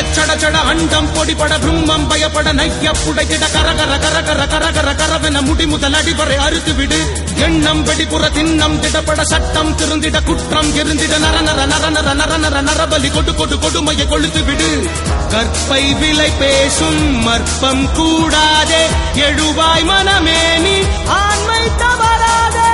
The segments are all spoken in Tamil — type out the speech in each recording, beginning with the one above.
சட சட அண்டம் பொடிபட பிரம்மம் பயப்பட நைய புடைத்திட கரகர கரகர கரகர கரவென முடி முதல் அடிவரை அறுத்து விடு எண்ணம் வெடிப்புற திண்ணம் திடப்பட சட்டம் திருந்திட குற்றம் எரிந்திட நரநர நரநர நரநர நரபலி கொடு கொடு கொடுமையை கொளுத்து விடு கற்பை விலை பேசும் மற்பம் கூடாதே எழுவாய் மனமே நீ ஆண்மை தவறாதே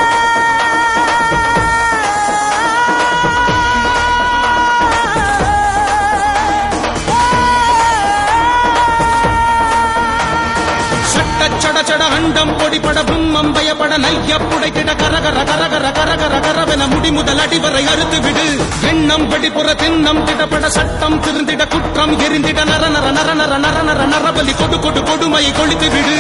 சட்ட சட சட அண்டம் பொடிபட பிரம்மம் பயப்பட நைய புடைத்திட கரகர கரகர கரகர கரவென முடி முதல் அடிவரை அறுத்து விடு எண்ணம் வெடிப்புற திண்ணம் திடப்பட சட்டம் திருந்திட குற்றம் எரிந்திட நரநர நரநர நரநர நரபலி கொடு கொடு கொடுமையை கொளித்து விடு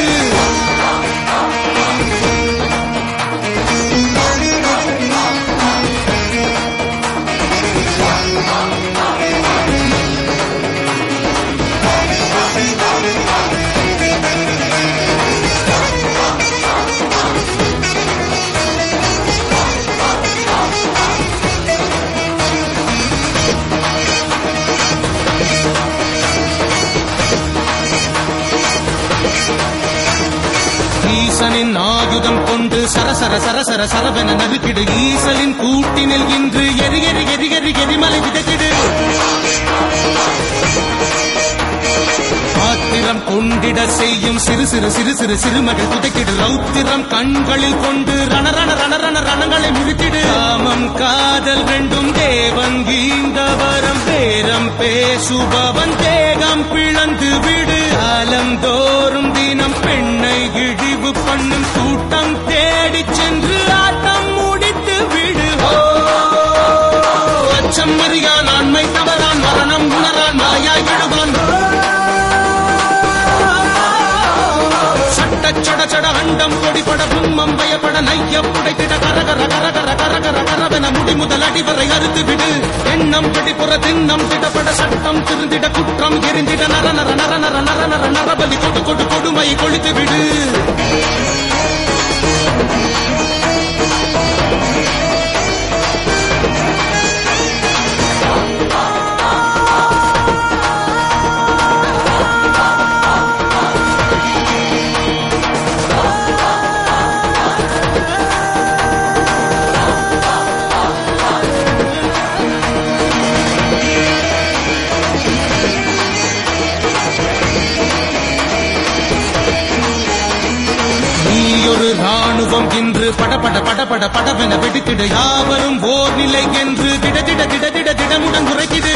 ஈசனின் ஆயுதம் கொண்டு சரசர சரசர சரவென நறுக்கிடு ஈசலின் கூட்டினில் இன்று எரி எரி எரி எரி எரிமலை விதைத்திடு ஆத்திரம் கொண்டிட செய்யும் சிறு சிறு சிறு சிறு சிறுமகள் புதைக்கிடு ரௌத்திரம் கண்களில் கொண்டு ரணரண ரணரண ரணங்களை முறித்திடு காமம் காதல் ரெண்டும் தேவன் ஈந்தவரம் பேரம் பேசுபவன் தேகம் பிளந்து விடு காலம் தோறும் தினம் பெண்ணை இழிவு பண்ணும் கூட்டம் தேடிச் சென்று ஆட்டம் முடித்து விடு ஓ, அச்சம் அறியான் ஆண்மை தவறான் மரணம் உணரான் மாயாய் விடுவான் சட்ட சட சட அண்டம் கொடிபட பிரம்மம் பயப்பட நைய புடைத்திட கரகர கரகர கரகர கரவென முடி முதல் அடிவரை அறுத்து விடு எண்ணம் வெடிப்புற திண்ணம் திடப்பட சட்டம் திருந்திட குற்றம் எரிந்திட நரநர நரநர நரநர நரபலி கொடு கொடு கொடுமையை கொளித்து விடு நீயொரு ராணுவம் என்று படபட படபட படவென வெடித்திட யாவரும் ஓர் நிலை என்று திட திட திட திட திடமுடன் குறைக்கிடு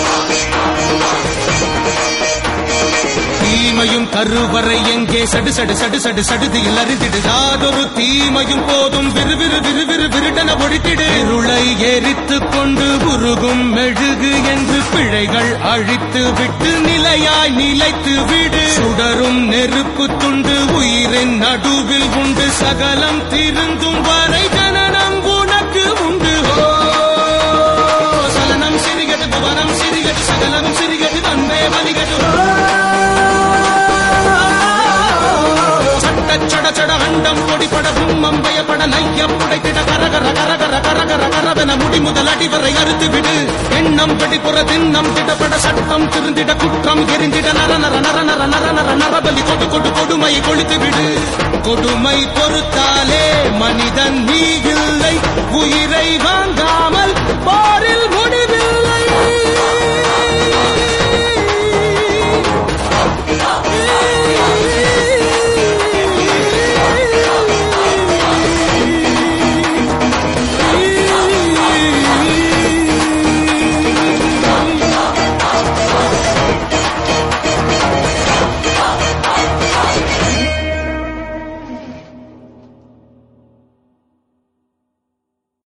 தீமையும் கருவறை எங்கே சடு சடு சடு சடு சடுதியில் அறிந்திடு யாதொரு தீமையும் போதும் விறுவிறு விறுவிறு விருடன ஒழித்திடு இருளை எரித்துக் கொண்டு உருகும் மெழுகு என்று பிழைகள் அழித்து விட்டு நிலையாய் நிலைத்து விடு சுடரும் நெருப்பு துண்டு உயிரின் நடுவில் உண்டு சகலம் திருந்தும் வரை ஜனனம் உனக்கு உண்டு ஓ சலனம் சிறிகது புவனம் சிறிகது சகலம் சிறிகது வந்தே வலிகது சட்ட சட சட அண்டம் பொடிபட பிரம்மம் பயப்பட நைய புடைத்திட கரகர கரகர கரகர கரவென முடி முதல் அடிவரை அறுத்து விடு எண்ணம் வெடிப்புற திண்ணம் திடப்பட சட்டம் திருந்திட குற்றம் எரிந்திட நரநர நரநர நரநர நரபலி கொடு கொடு கொடுமையை கொளித்து விடு கொடுமை பொறுத்தாலே மனிதன் நீ இல்லை உயிரை